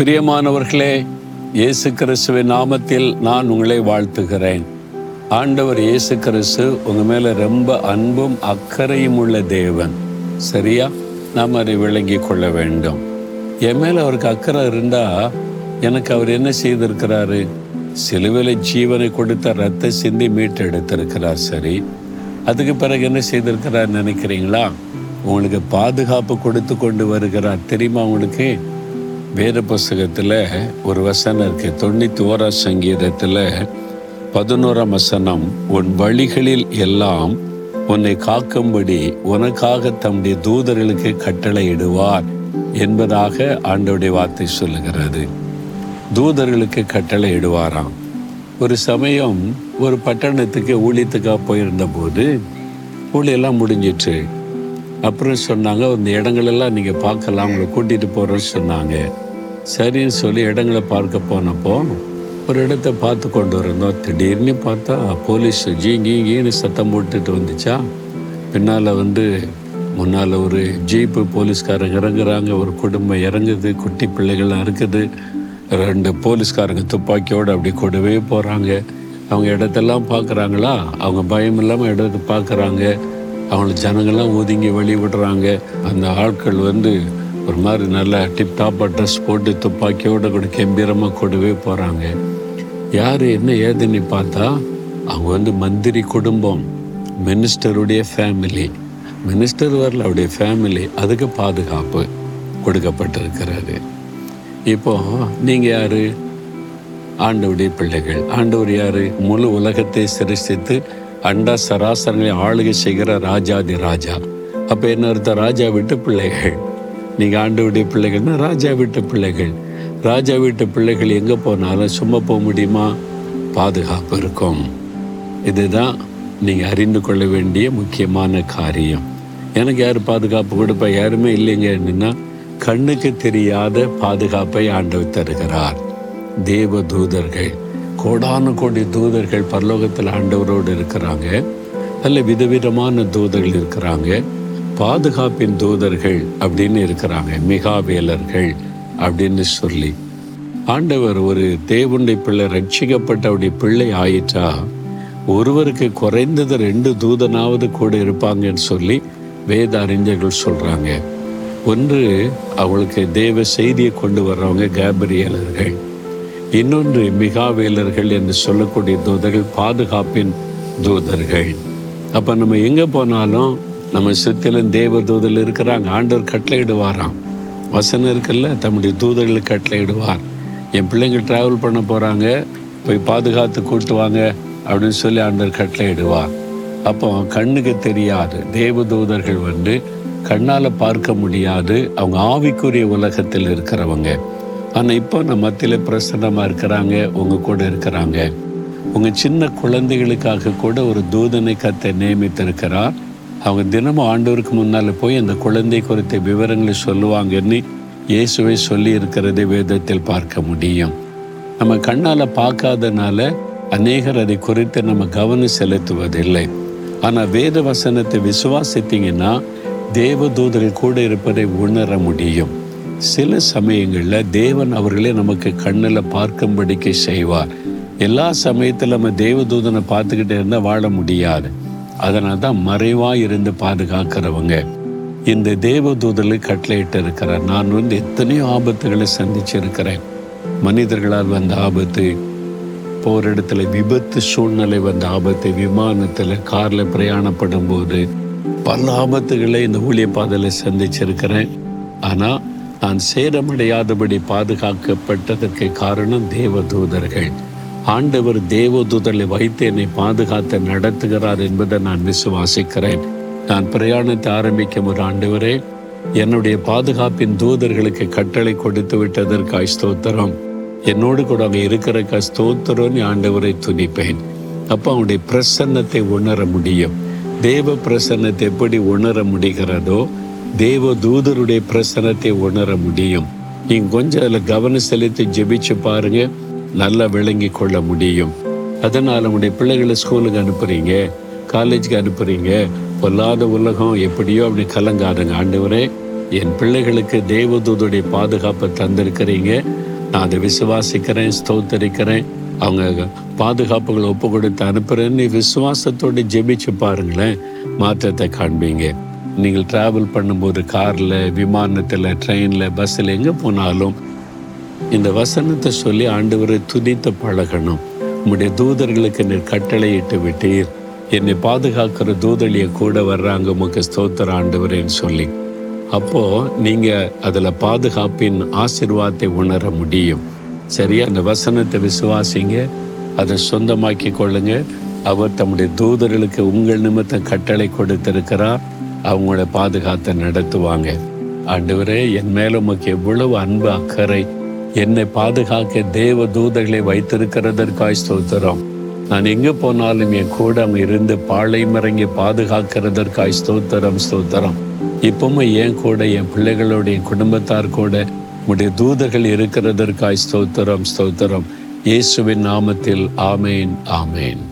பிரியமானவர்களே இயேசு கிறிஸ்துவின் நாமத்தில் நான் உங்களை வாழ்த்துகிறேன் ஆண்டவர் இயேசு கிறிஸ்து உங்க மேல ரொம்ப அன்பும் அக்கறையும் உள்ள தேவன் சரியா நாம் அதை விளங்கி கொள்ள வேண்டும் என் மேல அவருக்கு அக்கறை இருந்தா எனக்கு அவர் என்ன செய்திருக்கிறாரு சிலுவையில் ஜீவனை கொடுத்த ரத்த சிந்தி மீட்டு எடுத்திருக்கிறார் சரி அதுக்கு பிறகு என்ன செய்திருக்கிறார் நினைக்கிறீங்களா உங்களுக்கு பாதுகாப்பு கொடுத்து கொண்டு வருகிறார் தெரியுமா உங்களுக்கு வேத புஸ்தகத்தில் ஒரு வசனம் இருக்கு தொண்ணூத்தி ஓராம் சங்கீதத்தில் பதினோராம் வசனம் உன் வழிகளில் எல்லாம் உன்னை காக்கும்படி உனக்காக தம்முடைய தூதர்களுக்கு கட்டளையிடுவார் என்பதாக ஆண்டோடைய வார்த்தை சொல்லுகிறது தூதர்களுக்கு கட்டளை இடுவாராம் ஒரு சமயம் ஒரு பட்டணத்துக்கு ஊழியத்துக்காக போயிருந்த போது ஊழியெல்லாம் முடிஞ்சிட்டு அப்புறம் சொன்னாங்க இந்த இடங்களெல்லாம் நீங்கள் பார்க்கலாம் உங்களை கூட்டிகிட்டு போகிறோன்னு சொன்னாங்க சரின்னு சொல்லி இடங்களை பார்க்க போனப்போ ஒரு இடத்த பார்த்து கொண்டு இருந்தோம் திடீர்னு பார்த்தா போலீஸ் ஜீ கீ கீன்னு சத்தம் போட்டுட்டு வந்துச்சா பின்னால் வந்து முன்னால் ஒரு ஜீப்பு போலீஸ்காரங்க இறங்குறாங்க ஒரு குடும்பம் இறங்குது குட்டி பிள்ளைகள்லாம் இருக்குது ரெண்டு போலீஸ்காரங்க துப்பாக்கியோடு அப்படி கூடவே போகிறாங்க அவங்க இடத்தெல்லாம் பார்க்குறாங்களா அவங்க பயம் இல்லாமல் இடத்த பார்க்குறாங்க அவங்கள ஜனங்கள்லாம் ஒதுங்கி வழி விடுறாங்க அந்த ஆட்கள் வந்து ஒரு மாதிரி நல்லா டிப்டாப்பாக ட்ரெஸ் போட்டு துப்பாக்கியோட கூட கம்பீரமாக கூடவே போகிறாங்க யார் என்ன ஏதுன்னு பார்த்தா அவங்க வந்து மந்திரி குடும்பம் மினிஸ்டருடைய ஃபேமிலி மினிஸ்டர் வரல அவருடைய ஃபேமிலி அதுக்கு பாதுகாப்பு கொடுக்கப்பட்டிருக்கிறது இப்போ நீங்கள் யாரு ஆண்டவருடைய பிள்ளைகள் ஆண்டவர் யாரு முழு உலகத்தை சிருஷ்டித்து அண்டா சராசரங்களை ஆளுகை செய்கிற ராஜாதி ராஜா அப்போ என்ன அர்த்தம் ராஜா வீட்டு பிள்ளைகள் நீங்கள் ஆண்டவருடைய பிள்ளைகள்னா ராஜா வீட்டு பிள்ளைகள் ராஜா வீட்டு பிள்ளைகள் எங்கே போனாலும் சும்மா போக முடியுமா பாதுகாப்பு இருக்கும் இதுதான் நீங்கள் அறிந்து கொள்ள வேண்டிய முக்கியமான காரியம் எனக்கு யார் பாதுகாப்பு கொடுப்பா யாருமே இல்லைங்க என்னன்னா கண்ணுக்கு தெரியாத பாதுகாப்பை ஆண்டவர் தருகிறார் தேவ தூதர்கள் கோடான கோடி தூதர்கள் பரலோகத்தில் ஆண்டவரோடு இருக்கிறாங்க நல்ல விதவிதமான தூதர்கள் இருக்கிறாங்க பாதுகாப்பின் தூதர்கள் அப்படின்னு இருக்கிறாங்க மிகாவேலர்கள் அப்படின்னு சொல்லி ஆண்டவர் ஒரு தேவனுடைய பிள்ளை ரட்சிக்கப்பட்டவுடைய பிள்ளை ஆயிட்டா ஒருவருக்கு குறைந்தது ரெண்டு தூதனாவது கூட இருப்பாங்கன்னு சொல்லி வேத அறிஞர்கள் சொல்றாங்க ஒன்று அவளுக்கு தேவ செய்தியை கொண்டு வர்றவங்க கேபரியலர்கள் இன்னொன்று மிகாவேலர்கள் என்று சொல்லக்கூடிய தூதர்கள் பாதுகாப்பின் தூதர்கள் அப்ப நம்ம எங்க போனாலும் நம்ம சுத்திலும் தேவ தூதர்கள் இருக்கிறாங்க ஆண்டவர் கட்டளையிடுவாராம் வசனம் இருக்குல்ல தம்முடைய தூதர்களுக்கு கட்டளையிடுவார் என் பிள்ளைங்க டிராவல் பண்ண போறாங்க போய் பாதுகாத்து கூட்டு வாங்க அப்படின்னு சொல்லி ஆண்டவர் கட்டளையிடுவார் அப்போ கண்ணுக்கு தெரியாது தேவ தூதர்கள் வந்து கண்ணால பார்க்க முடியாது அவங்க ஆவிக்குரிய உலகத்தில் இருக்கிறவங்க ஆனா இப்போ நம்ம மத்தியில பிரசன்னமா இருக்கிறாங்க உங்க கூட இருக்கிறாங்க உங்க சின்ன குழந்தைகளுக்காக கூட ஒரு தூதனை கத்தை நியமித்திருக்கிறார் அவங்க தினமும் ஆண்டவருக்கு முன்னால போய் அந்த குழந்தை குறித்த விவரங்களை சொல்லுவாங்கன்னு இயேசுவை சொல்லி இருக்கிறதை வேதத்தில் பார்க்க முடியும் நம்ம கண்ணால பார்க்காதனால அநேகர் அதை குறித்து நம்ம கவனம் செலுத்துவதில்லை ஆனா வேத வசனத்தை விசுவாசித்தீங்கன்னா தேவதூதர்கள் கூட இருப்பதை உணர முடியும் சில சமயங்கள்ல தேவன் அவர்களே நமக்கு கண்ணில் பார்க்கும்படிக்கு செய்வார் எல்லா சமயத்துல நம்ம தேவதூதனை பார்த்துக்கிட்டே இருந்தா வாழ முடியாது அதனால தான் மறைவா இருந்து பாதுகாக்கிறவங்க இந்த தேவதூதலை கட்டளையிட்டு இருக்கிறார் நான் வந்து எத்தனையோ ஆபத்துகளை சந்திச்சிருக்கிறேன் மனிதர்களால் வந்த ஆபத்து போகிற இடத்துல விபத்து சூழ்நிலை வந்த ஆபத்து விமானத்தில் காரில் பிரயாணப்படும் போது பல ஆபத்துகளை இந்த ஊழிய பாதையில் சந்திச்சிருக்கிறேன் ஆனால் நான் சேதமடையாதபடி பாதுகாக்கப்பட்டதற்கு காரணம் தேவதூதர்கள் ஆண்டவர் தேவதூதர்களை வைத்து என்னை பாதுகாத்து நடத்துகிறார் என்பதை நான் விசுவாசிக்கிறேன் நான் பிரயாணத்தை ஆரம்பிக்கும் ஒரு ஆண்டவரே என்னுடைய பாதுகாப்பின் தூதர்களுக்கு கட்டளை கொடுத்து விட்டதற்காய் ஸ்தோத்திரம் என்னோடு கூட அங்கே இருக்கிற ஸ்தோத்திரம்னு ஆண்டவரை துதிப்பேன் அப்போ அவனுடைய பிரசன்னத்தை உணர முடியும் தேவ பிரசன்னத்தை எப்படி உணர முடிகிறதோ தேவ தூதருடைய பிரசன்னத்தை உணர முடியும் நீங்க கொஞ்சம் அதில் கவனம் செலுத்தி ஜெபிச்சு பாருங்க நல்லா விளங்கி கொள்ள முடியும் அதனால் உங்களுடைய பிள்ளைகளை ஸ்கூலுக்கு அனுப்புறீங்க காலேஜுக்கு அனுப்புறீங்க பொல்லாத உலகம் எப்படியோ அப்படி கலங்காதுங்க ஆண்டவரே என் பிள்ளைகளுக்கு தேவதூதுடைய பாதுகாப்பை தந்திருக்கிறீங்க நான் அதை விசுவாசிக்கிறேன் ஸ்தோத்தரிக்கிறேன் அவங்க பாதுகாப்புகளை ஒப்பு கொடுத்து அனுப்புறேன்னு விசுவாசத்தோடு ஜெபிச்சு பாருங்களேன் மாற்றத்தை காண்பீங்க நீங்கள் டிராவல் பண்ணும்போது காரில் விமானத்தில் ட்ரெயினில் பஸ்ஸில் எங்கே போனாலும் இந்த வசனத்தை சொல்லி ஆண்டவரை துதித்து பழகணும் உம்முடைய தூதர்களுக்கு நீர் கட்டளையிட்டு விட்டீர் என்னை பாதுகாக்கிற தூதலிய கூட வர்றாங்க உமக்கு ஸ்தோத்திர ஆண்டவரேன்னு சொல்லி அப்போ நீங்க அதுல பாதுகாப்பின் ஆசீர்வாதத்தை உணர முடியும் சரியா அந்த வசனத்தை விசுவாசிங்க அதை சொந்தமாக்கி கொள்ளுங்க அவர் தம்முடைய தூதர்களுக்கு உங்கள் நிமித்தம் கட்டளை கொடுத்திருக்கிறார் அவங்கள பாதுகாத்து நடத்துவாங்க ஆண்டவரே என் மேல உமக்கு எவ்வளவு அன்பு அக்கறை என்னை பாதுகாக்க தேவ தூதர்களை வைத்திருக்கிறதற்காய் ஸ்தோத்திரம் நான் எங்க போனாலும் என் கூட அவங்க இருந்து பாளையம் இறங்கி பாதுகாக்கிறதற்காய் ஸ்தோத்திரம் ஸ்தோத்திரம் இப்பவுமே என் கூட என் பிள்ளைகளோட என் குடும்பத்தார் கூட உடைய தூதர்கள் இருக்கிறதற்காய் ஸ்தோத்திரம் ஸ்தோத்திரம் இயேசுவின் நாமத்தில் ஆமேன் ஆமேன்